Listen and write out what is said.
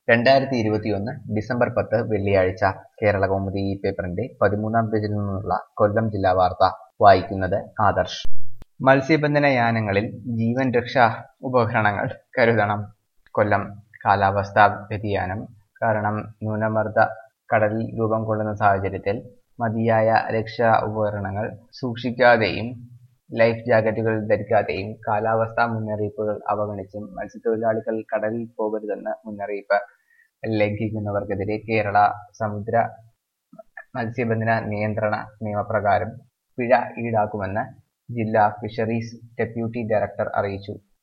രണ്ടായിരത്തി ഇരുപത്തിയൊന്ന് ഡിസംബർ പത്ത് വെള്ളിയാഴ്ച കേരള കൗമുദി ഈ പേപ്പറിന്റെ പതിമൂന്നാം പേജിൽ നിന്നുള്ള കൊല്ലം ജില്ലാ വാർത്ത വായിക്കുന്നത് ആദർശ് മത്സ്യബന്ധന യാനങ്ങളിൽ ജീവൻ രക്ഷാ ഉപകരണങ്ങൾ കരുതണം കൊല്ലം കാലാവസ്ഥാ വ്യതിയാനം കാരണം ന്യൂനമർദ്ദ കടലിൽ രൂപം കൊള്ളുന്ന സാഹചര്യത്തിൽ മതിയായ രക്ഷാ ഉപകരണങ്ങൾ സൂക്ഷിക്കാതെയും ലൈഫ് ജാക്കറ്റുകൾ ധരിക്കാതെയും കാലാവസ്ഥാ മുന്നറിയിപ്പുകൾ അവഗണിച്ചും മത്സ്യത്തൊഴിലാളികൾ കടലിൽ പോകരുതെന്ന് മുന്നറിയിപ്പ് ലംഘിക്കുന്നവർക്കെതിരെ കേരള സമുദ്ര മത്സ്യബന്ധന നിയന്ത്രണ നിയമപ്രകാരം പിഴ ഈടാക്കുമെന്ന് ജില്ലാ ഫിഷറീസ് ഡെപ്യൂട്ടി ഡയറക്ടർ അറിയിച്ചു